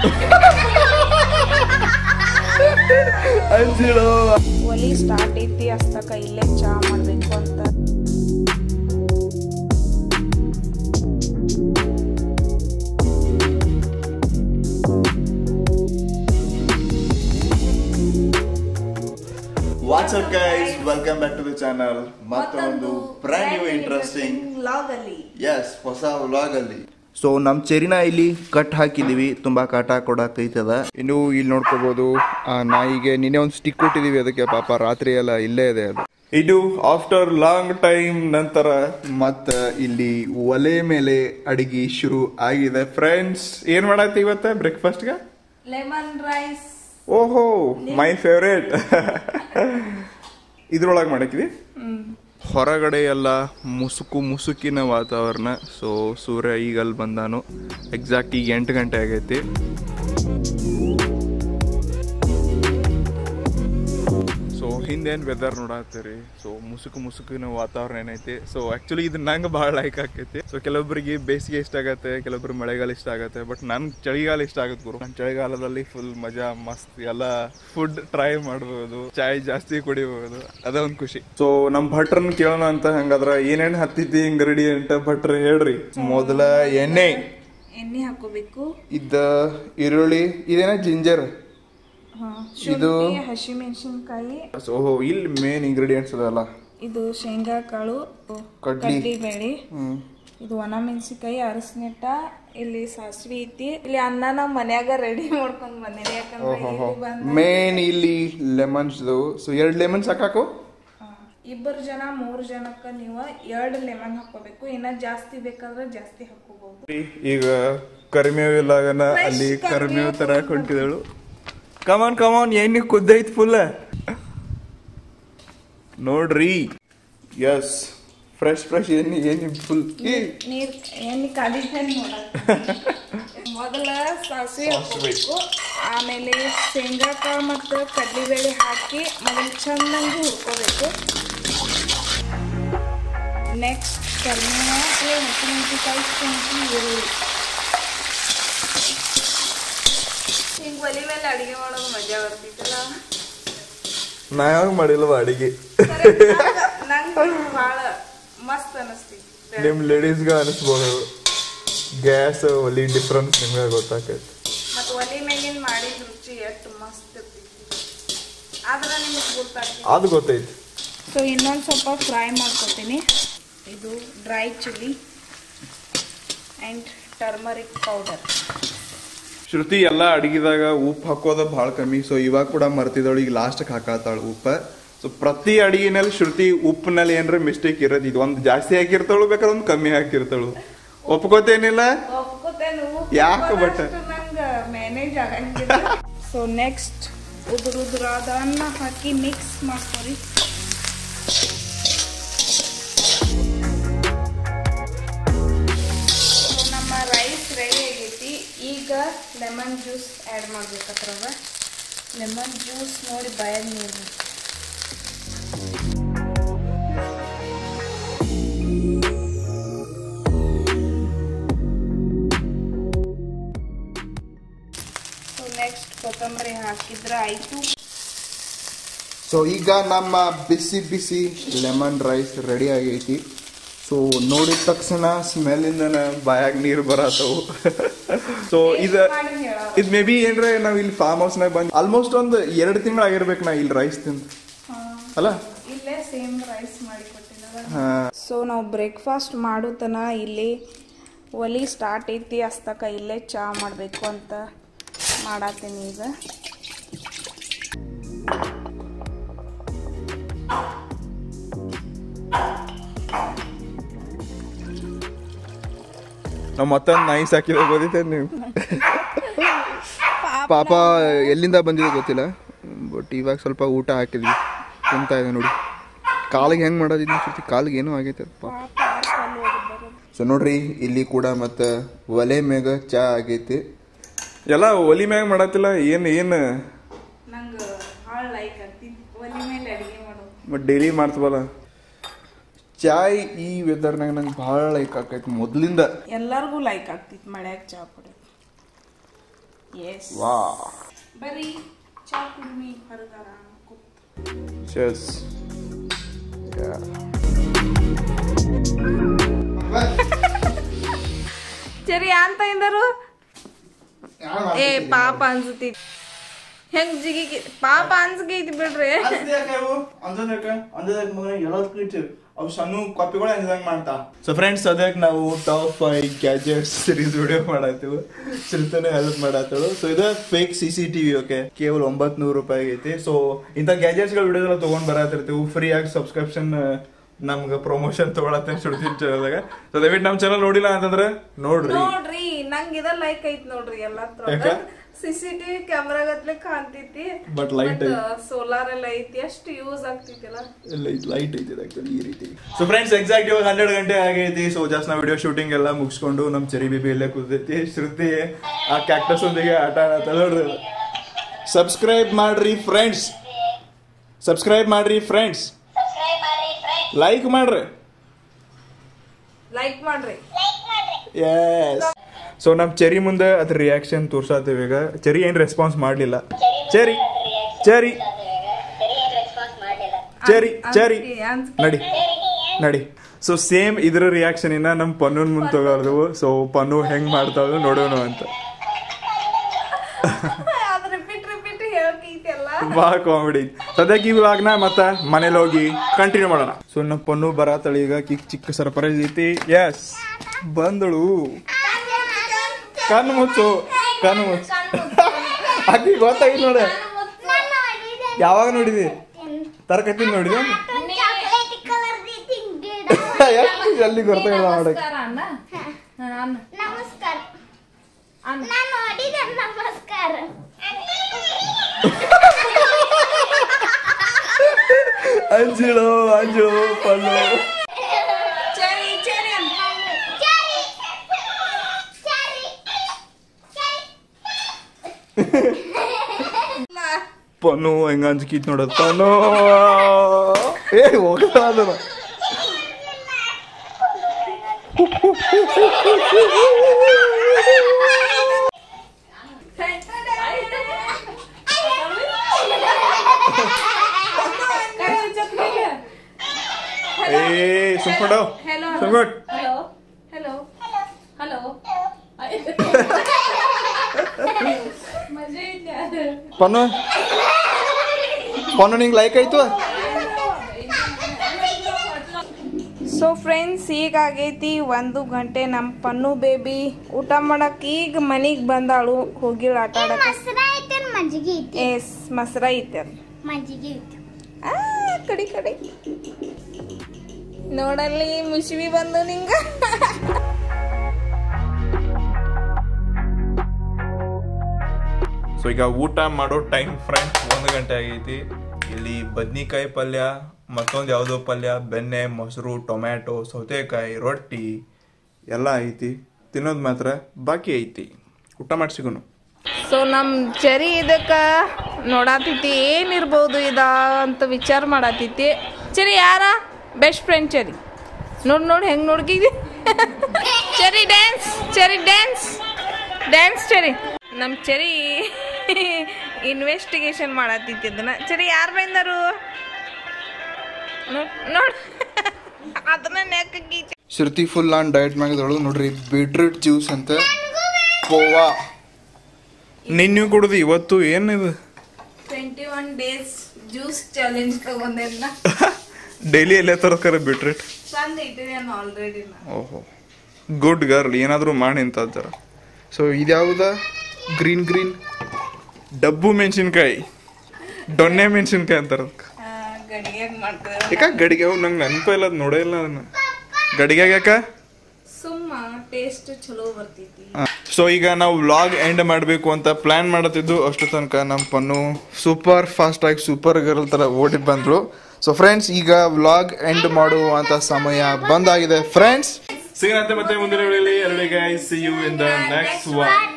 ಅಂಜಿಳು ಒಲಿ ಸ್ಟಾರ್ಟ್ ಐತಿ ಅಷ್ಟಕ್ಕ ಇಲ್ಲೇ ಚಾ ಮಾಡಬೇಕು ಅಂತ what's up guys welcome back to the channel ಮತ್ತೊಂದು ಬ್ರ್ಯಾಂಡ್ ನ್ಯೂ ಇಂಟ್ರೆಸ್ಟಿಂಗ್ ಲಾಗ್ ಅಲ್ಲಿ ಎಸ್ ಹೊಸ ವ್ಲಾಗ್ ಅಲ್ಲಿ ಸೊ ನಮ್ ಚೆರಿನ ಇಲ್ಲಿ ಕಟ್ ಹಾಕಿದೀವಿ ತುಂಬಾ ಕಾಟ ಕೊಡಕೈತದ ಇನ್ನು ಇಲ್ಲಿ ನೋಡ್ಕೋಬಹುದು ಆ ನಾಯಿಗೆ ನಿನ್ನೆ ಒಂದು ಸ್ಟಿಕ್ ಕೊಟ್ಟಿದೀವಿ ಅದಕ್ಕೆ ಪಾಪ ರಾತ್ರಿ ಎಲ್ಲ ಇಲ್ಲೇ ಇದೆ ಅದು ಇದು ಆಫ್ಟರ್ ಲಾಂಗ್ ಟೈಮ್ ನಂತರ ಮತ್ತ ಇಲ್ಲಿ ಒಲೆ ಮೇಲೆ ಅಡಿಗೆ ಶುರು ಆಗಿದೆ ಫ್ರೆಂಡ್ಸ್ ಏನ್ ಮಾಡತ್ತಿ ಇವತ್ತ ಬ್ರೇಕ್ಫಾಸ್ಟ್ಗೆ ಲೆಮನ್ ರೈಸ್ ಓಹೋ ಮೈ ಫೇವ್ರೇಟ್ ಇದ್ರೊಳಗೆ ಮಾಡಕ್ಕಿದಿ ಹೊರಗಡೆ ಎಲ್ಲ ಮುಸುಕು ಮುಸುಕಿನ ವಾತಾವರಣ ಸೊ ಸೂರ್ಯ ಈಗ ಅಲ್ಲಿ ಬಂದಾನು ಎಕ್ಸಾಕ್ಟ್ ಈಗ ಎಂಟು ಗಂಟೆ ಆಗೈತಿ ಸೊ ಹಿಂದೇನು ವೆದರ್ ನೋಡತ್ತೀರಿ ಸೊ ಮುಸುಕು ಮುಸುಕಿನ ವಾತಾವರಣ ಏನೈತಿ ಸೊ ಆಕ್ಚುಲಿ ಇದು ನಂಗೆ ಭಾಳ ಲೈಕ್ ಆಕೈತಿ ಸೊ ಕೆಲವೊಬ್ಬರಿಗೆ ಬೇಸಿಗೆ ಇಷ್ಟ ಆಗತ್ತೆ ಕೆಲವೊಬ್ರಿಗೆ ಮಳೆಗಾಲ ಇಷ್ಟ ಆಗತ್ತೆ ಬಟ್ ನನ್ಗೆ ಚಳಿಗಾಲ ಇಷ್ಟ ಆಗತ್ತೆ ಗುರು ನಾನು ಚಳಿಗಾಲದಲ್ಲಿ ಫುಲ್ ಮಜಾ ಮಸ್ತ್ ಎಲ್ಲ ಫುಡ್ ಟ್ರೈ ಮಾಡ್ಬೋದು ಚಾಯ್ ಜಾಸ್ತಿ ಕುಡಿಬಹುದು ಅದೊಂದು ಖುಷಿ ಸೊ ನಮ್ ಭಟ್ರನ್ ಕೇಳೋಣ ಅಂತ ಹಂಗಾದ್ರ ಏನೇನ್ ಹತ್ತಿದ್ದಿ ಇಂಗ್ರೀಡಿಯಂಟ್ ಭಟ್ರ ಹೇಳ್ರಿ ಮೊದಲ ಎಣ್ಣೆ ಎಣ್ಣೆ ಹಾಕೋಬೇಕು ಇದ್ದ ಈರುಳ್ಳಿ ಇದೇನ ಜಿಂಜರ್ ಇದು ಶುಂಠಿ ಹಸಿಮೆಣಸಿನ್ಕಾಯಿ ಓಹೋ ಇಲ್ಲಿ ಮೇನ್ ಇಂಗ್ರೀಡಿಯೆಂಟ್ಸ್ ಅದಲ್ಲ ಇದು ಶೇಂಗಾ ಕಾಳು ಕಡ್ಲಿ. ಕಡ್ಲಿ ಬೇಳೆ ಹ್ಮ್ ಇದು ಒಣ ಮೆಣಸಿನ್ಕಾಯಿ ಅರಸಿನೆಟ್ಟ ಇಲ್ಲಿ ಸಾಸ್ವಿ ಐತಿ ಇಲ್ಲಿ ಅನ್ನ ನಾವ್ ಮನ್ಯಾಗ ರೆಡಿ ಮಾಡ್ಕೊಂಡ್ ಬಂದೇನಿ ಯಾಕಂದ್ರೆ ಇಲ್ಲಿ ಬಂದ ಮೇನ್ ಇಲ್ಲಿ ಲೆಮನ್ಸ್ ಸೊ ಎರಡು ಲೆಮನ್ಸ್ ಹಾಕಾಕು ಇಬ್ಬರು ಜನ ಮೂರು ಜನಕ್ಕ ನೀವು ಎರಡು ಲೆಮನ್ ಹಾಕೋಬೇಕು ಇನ್ನ ಜಾಸ್ತಿ ಬೇಕಾದ್ರೆ ಜಾಸ್ತಿ ಹಾಕೋಬಹುದು ಈಗ ಕರಿಮೇವು ಇಲ್ಲಾಗನ ಅಲ್ಲಿ ಕರಿಮೇವು ತರ ಹೊಂಟಿದಳು ಕಮಾನ್ ಕಮಾನ್ ಎಣ್ಣೆ ಕುದ್ದೈತ್ ಫುಲ್ ನೋಡ್ರಿ ಎಸ್ ಫ್ರೆಶ್ ಫ್ರೆಶ್ ಎಣ್ಣೆ ಎಣ್ಣೆ ಫುಲ್ ನೀರ್ ಎಣ್ಣೆ ಕಾದಿದ್ದೆ ಮೊದಲ ಸಾಸಿವೆ ಹಾಕೋಬೇಕು ಆಮೇಲೆ ಶೇಂಗಾ ಕಾಳು ಮತ್ತು ಕಡ್ಲಿಬೇಳೆ ಹಾಕಿ ಮೊದಲು ಚೆನ್ನಾಗಿ ಹುರ್ಕೋಬೇಕು ನೆಕ್ಸ್ಟ್ ಕರಿಮೇವು ಹಸಿಮೆಣಸಿನ್ಕಾಯಿ ಶುಂಠಿ ಈರುಳ್ಳಿ ಹಿಂಗೆ ಒಲಿ ಮೇಲೆ ಅಡಿಗೆ ಮಾಡೋದು ಮಜಾ ಬರ್ತಿತ್ತಲ್ಲ ನಾ ಯಾವಾಗ ಮಾಡಿಲ್ವ ಅಡಿಗೆ ನಂಗೆ ಭಾಳ ಮಸ್ತ್ ಅನಿಸ್ತಿತ್ತು ನಿಮ್ ಲೇಡೀಸ್ಗೆ ಅನಿಸ್ಬೋದು ಗ್ಯಾಸ್ ಒಲಿ ಡಿಫ್ರೆನ್ಸ್ ನಿಮ್ಗೆ ಗೊತ್ತಾಕೈತಿ ಮತ್ತು ಒಲಿ ಮೇಲಿನ ಮಾಡಿದ ರುಚಿ ಎಷ್ಟು ಮಸ್ತ್ ಇರ್ತೈತಿ ಆದ್ರೆ ನಿಮಗೆ ಗೊತ್ತಾಗ್ತದೆ ಅದು ಗೊತ್ತೈತಿ ಸೊ ಇನ್ನೊಂದು ಸ್ವಲ್ಪ ಫ್ರೈ ಮಾಡ್ಕೊತೀನಿ ಇದು dry chilli and turmeric powder Shruti ಎಲ್ಲ ಅಡಿಗೆದಾಗ ಉಪ್ಪು ಹಾಕೋದ ಭಾಳ ಕಮ್ಮಿ ಸೊ ಇವಾಗ ಕೂಡ ಮರ್ತಿದವಳು ಈಗ ಲಾಸ್ಟ್ಗೆ ಹಾಕತ್ತಾಳ ಉಪ್ಪ ಸೊ ಪ್ರತಿ ಅಡಿಗೆನಲ್ಲಿ ಶ್ರುತಿ ಉಪ್ಪಿನಲ್ಲಿ ಏನ್ರ ಮಿಸ್ಟೇಕ್ ಇರೋದು ಇದು ಒಂದು ಜಾಸ್ತಿ ಹಾಕಿರ್ತಾಳು ಬೇಕಾದ್ರೆ ಒಂದು ಕಮ್ಮಿ ಹಾಕಿರ್ತಾಳು ಒಪ್ಕೋತೇನಿಲ್ಲ ಒಪ್ಕೋತೇನು ಯಾಕೆ ಬಟ್? ನಂಗೆ ಮ್ಯಾನೇಜ್ ಆಗಂಗಿಲ್ಲ ಸೊ ನೆಕ್ಸ್ಟ್ ಉದುರು ಉದುರಾದ ಅನ್ನ ಹಾಕಿ ಮಿಕ್ಸ್ ಮಾಡ್ಕೊರಿ So, ನಮ್ಮ ರೈಸ್ ರೆಡಿ ಆಗೈತಿ ಈಗ ಲೆಮನ್ ಜ್ಯೂಸ್ ಆ್ಯಡ್ ಮಾಡ್ಬೇಕದ್ರಾಗ ಲೆಮನ್ ಜ್ಯೂಸ್ ನೋಡಿ ಬಾಯಾಗ ನೀರು ಸೊ ನೆಕ್ಸ್ಟ್ ಕೊತ್ತಂಬರಿ ಹಾಕಿದ್ರೆ ಆಯಿತು ಸೊ ಈಗ ನಮ್ಮ ಬಿಸಿ ಬಿಸಿ ಲೆಮನ್ ರೈಸ್ ರೆಡಿ ಆಗೈತಿ ಸೊ ನೋಡಿದ ತಕ್ಷಣ ಸ್ಮೆಲ್ಲಿಂದ ಬಾಯಾಗ ನೀರು ಬರತ್ತವು ಸೊ ಇದು ಮಾಡಿ ಹೇಳೋರು ಇದು ಮೇ ಬಿ ಏನ್ರೆ ನಾವು ಇಲ್ಲಿ ಫಾರ್ಮ್ ಹೌಸ್ನಾಗ ಬಂದು ಆಲ್ಮೋಸ್ಟ್ ಒಂದು ಎರಡು ತಿಂಗಳಾಗಿರ್ಬೇಕು ನಾ ಇಲ್ಲಿ ರೈಸ್ ತಿಂದು ಅಲ್ಲ ಇಲ್ಲೇ ಸೇಮ್ ರೈಸ್ ಮಾಡಿ ಕೊಟ್ಟಿದ್ದಾರೆ ಹಾ ಸೊ ನಾವು ಬ್ರೇಕ್ಫಾಸ್ಟ್ ಮಾಡೋ ತನ ಇಲ್ಲಿ ಒಲಿ ಸ್ಟಾರ್ಟ್ ಐತಿ ಅಸ್ತಕ ಇಲ್ಲೇ ಚಾ ಮಾಡಬೇಕು ಅಂತ ಮಾಡತ್ತೀನಿ ಈಗ ನಾವು ಮತ್ತೊಂದು ನಾಯಿ ಸಾಕಿದ ಗೊತ್ತೈತೆ ನೀವು ಪಾಪ ಎಲ್ಲಿಂದ ಬಂದಿದೆ ಗೊತ್ತಿಲ್ಲ ಬಟ್ ಇವಾಗ ಸ್ವಲ್ಪ ಊಟ ಹಾಕಿದ್ವಿ ತಿಂತಾ ಇದೆ ನೋಡಿ ಕಾಲಿಗೆ ಹೆಂಗೆ ಮಾಡೋದಿದ್ದು ಸರ್ತಿ ಕಾಲಿಗೆ ಏನೋ ಆಗೈತೆ ಅದು ಪಾಪ ಸೊ ನೋಡ್ರಿ ಇಲ್ಲಿ ಕೂಡ ಮತ್ತೆ ಒಲೆ ಮ್ಯಾಗ ಚಾ ಆಗೈತಿ ಎಲ್ಲ ಒಲಿ ಮ್ಯಾಗ ಮಾಡತ್ತಿಲ್ಲ ಏನು ಏನು ನಂಗೆ ಭಾಳ ಲೈಕ್ ಆಗ್ತಿತ್ತು ಒಲಿ ಮೇಲೆ ಅಡುಗೆ ಮಾಡೋದು ಮತ್ತು ಡೈಲಿ ಮಾಡ್ತೀವಲ್ಲ ಚಾಯ್ ಈ ವೆದರ್ನಾಗ ನಂಗೆ ಭಾಳ ಲೈಕ್ ಆಕೈತಿ ಮೊದಲಿಂದ ಎಲ್ಲರಿಗೂ ಲೈಕ್ ಆಗ್ತಿತ್ತು ಮಳ್ಯಾಗ ಚಾ ಕುಡಿಯೋದು ಎಸ್ ವಾ ಬರೀ ಚಾ ಕುಡಿಮಿ ಹೊರಗಾರ ಕೂತ್ ಚೆಸ್ ಸರಿ ಅಂತ ಇಂದರು ಏ ಪಾಪ ಅನ್ಸುತ್ತಿ ಹೆಂಗ್ ಜಿಗಿ ಪಾಪ ಅನ್ಸ್ಕೈತಿ ಬಿಡ್ರಿ ಅವು ಸಣ್ಣ ಕಾಪಿಗಳು ಅಂದಂಗ್ ಮಾಡ್ತಾ ಸೊ ಫ್ರೆಂಡ್ಸ್ ಅದಕ್ಕೆ ನಾವು top five gadgets series video ಮಾಡತ್ತೀವಿ ಶ್ರುತನೇ ಹೆಲ್ಪ್ ಮಾಡತ್ತಳು ಸೊ ಇದು fake C C TV okay ಕೇವಲ ಒಂಬತ್ ನೂರು ರೂಪಾಯಿ ಐತಿ ಸೊ ಇಂಥ ಗ್ಯಾಜೆಟ್ಸ್ ಗಳ ವಿಡಿಯೋಸ್ ಎಲ್ಲ ತಗೊಂಡ್ ಬರತ್ತಿರ್ತೀವಿ ಫ್ರೀ ಆಗಿ ಸಬ್ಸ್ಕ್ರಿಪ್ಷನ್ ನಮ್ಗೆ ಪ್ರಮೋಷನ್ ತಗೊಳತ್ತೆ ಸುಡ್ತೀನಿ ಚಾನಲ್ದಾಗ ಸೊ ದಯವಿಟ್ಟು ನಮ್ಮ ಚಾನಲ್ ನೋಡಿಲ್ಲ ಅಂತಂದ್ರೆ ನೋಡ್ರಿ ನೋಡ್ರಿ ನಂಗ್ ಇದ ಲೈಕ್ ಐತ್ ನೋಡ್ರಿ ಎಲ್ಲಾ ಯಾಕ? ಸಿ ಸಿ ಟಿವಿ ಕ್ಯಾಮ್ರಾ ಗತ್ಲೆ ಕಾಣ್ತೈತಿ But light ಐತಿ. ಸೋಲಾರ್ ಎಲ್ಲ ಐತಿ ಅಷ್ಟು ಯೂಸ್ ಆಗ್ತೈತಿಲ್ಲ ಲೈಟ್ ಐತಿ ಆಕ್ಚುಲಿ ಈ ರೀತಿ ಸೊ ಫ್ರೆಂಡ್ಸ್ ಎಕ್ಸಾಕ್ಟ್ ಇವಾಗ ಹನ್ನೆರಡು ಗಂಟೆ ಆಗೈತಿ ಸೊ ಜಾಸ್ತಿ ನಾವು ವಿಡಿಯೋ ಶೂಟಿಂಗ್ ಎಲ್ಲ ಮುಗಿಸ್ಕೊಂಡು ನಮ್ಮ ಚೆರಿ ಬೇಬಿ ಇಲ್ಲೇ ಕೂತೈತಿ ಶ್ರುತಿ ಆ ಕ್ಯಾಕ್ಟಸ್ ಒಂದಿಗೆ ಆಟ ಆಡತ್ತ ನೋಡ್ರಿ ಸಬ್ಸ್ಕ್ರೈಬ್ ಮಾಡ್ರಿ ಫ್ರೆಂಡ್ಸ್ ಸಬ್ಸ್ಕ್ರೈಬ್ ಮಾಡ್ರಿ ಫ್ರೆಂಡ್ಸ್ ಲೈಕ್ ಮಾಡ್ರಿ ಲೈಕ್ ಮಾಡ್ರಿ ಎಸ್ ಸೊ ನಮ್ಮ ಚೆರಿ ಮುಂದೆ ಅದ್ರ ರಿಯಾಕ್ಷನ್ ತೋರ್ಸಾತೀವಿ ಈಗ ಚೆರಿ ಏನ್ ರೆಸ್ಪಾನ್ಸ್ ಮಾಡ್ಲಿಲ್ಲ ಚೆರಿ ಚೆರಿ ಚೆರಿ ಚೆರಿ ಅನ್ಸ್ಕಿ- ನಡಿ ನಡಿ ಸೊ ಸೇಮ್ ಇದ್ರ ರಿಯಾಕ್ಷನ್ ಇನ್ನ ನಮ್ ಪನ್ನೂನ್ ಮುಂದ್ ತಗೊಳ್ದವು ಸೊ ಪನ್ನು ಹೆಂಗ್ ಮಾಡ್ತಾಳು ನೋಡೋಣ ಅಂತ ಅದ್ ರಿಪೀಟ್ ರಿಪೀಟ್ ಹೇಳ್ಕೈತಿ ಎಲ್ಲ ಬಾ ಕಾಮಿಡಿ ಸದ್ಯಕ್ಕೆ ಇವಾಗ್ನ ಮತ್ತ ಮನೇಲಿ ಹೋಗಿ ಕಂಟಿನ್ಯೂ ಮಾಡೋಣ ಸೊ ನಮ್ಮ ಪನ್ನು ಬರತ್ತಳಿ ಈಗ ಕಿಕ್ ಚಿಕ್ಕ ಸರ್ಪ್ರೈಸ್ ಐತಿ ಎಸ್ ಬಂದಳು ಕಣ್ಣು ಮುಚ್ಚು ಕಣ್ಣು ಮುಚ್ಚು ಆಕಿ ಗೊತ್ತಾಗಿಲ್ಲ ನೋಡ ಯಾವಾಗ ನೋಡಿದಿ ತರಕತ್ತಿ ನೋಡಿದ ಎಷ್ಟು ಜಲ್ದಿ ಗೊತ್ತಾಗಿಲ್ಲ ಮಾಡಕ್ ನಮಸ್ಕಾರ ಅಣ್ಣ ಹಾ, ಅಣ್ಣ ನಮಸ್ಕಾರ ಅಣ್ಣ ನಾನು ನೋಡಿದೆ ನಮಸ್ಕಾರ ಅಂಜಳು ಅಂಜಳು ಪನ್ನು ಚರಿ ಚರಿ ಅಂತ ಚಾರಿ ಚಾರಿ ಪನ್ನು ಹೆಂಗ ಅಂಜ್ಕೀತ್ ನೋಡದ್ ಪನ್ನು ಏ ಹೋಗಲ್ಲ ಅದನ್ನ ಏ ಸುಮ್ಕೊಂಡೋ Hello. ಸುಮ್ಕೊಂಡ್ ಹಲೋ ಹಲೋ ಹಲೋ ಮಜಾ ಐತೆ ಪನ್ನು ಪನ್ನು ನಿಂಗೆ ಲೈಕ್ ಆಯ್ತು ಸೊ ಫ್ರೆಂಡ್ಸ್ ಈಗ ಆಗೈತಿ ಒಂದು ಗಂಟೆ ನಮ್ಮ ಪನ್ನು ಬೇಬಿ ಊಟ ಮಾಡಕ್ ಈಗ ಮನಿಗ್ ಬಂದಾಳು ಹೋಗಿಳ ಆಟ ಆಡಕ್ ಮೊಸರ ಐತೆ ಮಜ್ಜಿಗೆ ಐತಿ ಎಸ್ ಮೊಸರ ಐತೆ ಅದು. ಮಜ್ಜಿಗೆ ಐತಿ ಆ ಕಡಿ ಕಡಿ ನೋಡಲ್ಲಿ ಮುಷ್ವಿ ಬಂದು ನಿಂಗ ಸೊ ಈಗ ಊಟ ಮಾಡೋ ಟೈಮ್ ಫ್ರೆಂಡ್ಸ್ ಒಂದು ಗಂಟೆ ಆಗೈತಿ ಇಲ್ಲಿ ಬದ್ನಿಕಾಯಿ ಪಲ್ಯ ಮತ್ತೊಂದು ಯಾವುದೋ ಪಲ್ಯ ಬೆಣ್ಣೆ ಮೊಸರು ಟೊಮ್ಯಾಟೊ ಸೌತೆಕಾಯಿ ರೊಟ್ಟಿ ಎಲ್ಲ ಐತಿ ತಿನ್ನೋದು ಮಾತ್ರ ಬಾಕಿ ಐತಿ ಊಟ ಮಾಡ್ಸಿಗುನು ಸೊ ನಮ್ ಚರಿ ಇದಕ್ಕ ನೋಡಾತೈತಿ ಏನಿರ್ಬೋದು ಇದ ಅಂತ ವಿಚಾರ ಮಾಡಾತೈತಿ ಚರಿ ಯಾರ ಬೆಸ್ಟ್ ಫ್ರೆಂಡ್ ಚರಿ ನೋಡ್ ನೋಡ್ ಹೆಂಗ್ ನೋಡ್ಕಿದಿ Cherry dance Cherry dance dance Cherry ನಮ್ ಚರಿ ಇನ್ವೆಸ್ಟಿಗೇಷನ್ ಮಾಡಾತೈತಿ ಅದನ್ನ ಚರಿ ಯಾರು ಬಂದರು ನೋಡ್ ನೋಡ್ ಅದನ್ನ ನೆಕ್ಕಿ ಶ್ರುತಿ ಫುಲ್ ಆನ್ ಡಯಟ್ ಮ್ಯಾಗದಳು ನೋಡ್ರಿ ಬೀಟ್ರೂಟ್ ಜ್ಯೂಸ್ ಅಂತ ಗೋವಾ ನಿನ್ನೆ ಕುಡ್ದು ಇವತ್ತು ಏನಿದು twenty one days juice challenge ತಗೊಂಡೆಲ್ಲ ಡೈಲಿ ಎಲ್ಲೇ ತರಕಾರಿ ಬೀಟ್ರೂಟ್ ತಂದು ಇಟ್ಟಿದ್ದೇನೆ ಆಲ್ರೆಡಿ ನಾ ಓಹೋ ಗುಡ್ ಗರ್ಲ್ ಏನಾದರೂ ಮಾಡಿ ಇಂಥದ್ದಾರ ಸೊ ಇದ್ಯಾವುದ ಗ್ರೀನ್ ಗ್ರೀನ್ ಡಬ್ಬು ಮೆಣಸಿನ್ಕಾಯಿ ಡೊನ್ನೆ ಮೆಣಸಿನ್ಕಾಯಿ ಅಂತಾರ ಅದಕ್ಕೆ ಗಡಿಗೆ ಮಾಡ್ತಾರೆ ಯಾಕ ಗಡಿಗೆ ಅವು ನಂಗೆ ನೆನಪೇ ಇಲ್ಲ ಅದು ನೋಡೇ ಇಲ್ಲ ಅದನ್ನ ಗಡಿಗೆ ಯಾಕ ಸುಮ್ಮ ಟೇಸ್ಟ್ ಚಲೋ ಬರ್ತೈತಿ ಸೊ ಈಗ ನಾವು ವ್ಲಾಗ್ ಎಂಡ್ ಮಾಡಬೇಕು ಅಂತ ಪ್ಲಾನ್ ಮಾಡತ್ತಿದ್ದು ಅಷ್ಟು ತನಕ ನಮ್ಮ ಪನ್ನು ಸೂಪರ್ ಫಾಸ್ಟ್ ಆಗಿ ಸೂಪರ್ ಗರ್ಲ್ ತರ ಓಡಿ ಬಂದ್ರು ಸೊ ಫ್ರೆಂಡ್ಸ್ ಈಗ ವ್ಲಾಗ್ ಎಂಡ್ ಮಾಡುವಂತ ಸಮಯ ಬಂದಾಗಿದೆ ಫ್ರೆಂಡ್ಸ್ ಸಿಗಂತೆ ಮತ್ತೆ ಮುಂದಿನ ವೇಳೆಯಲ್ಲಿ ಎಲ್ಲರಿಗೆ see you in the next one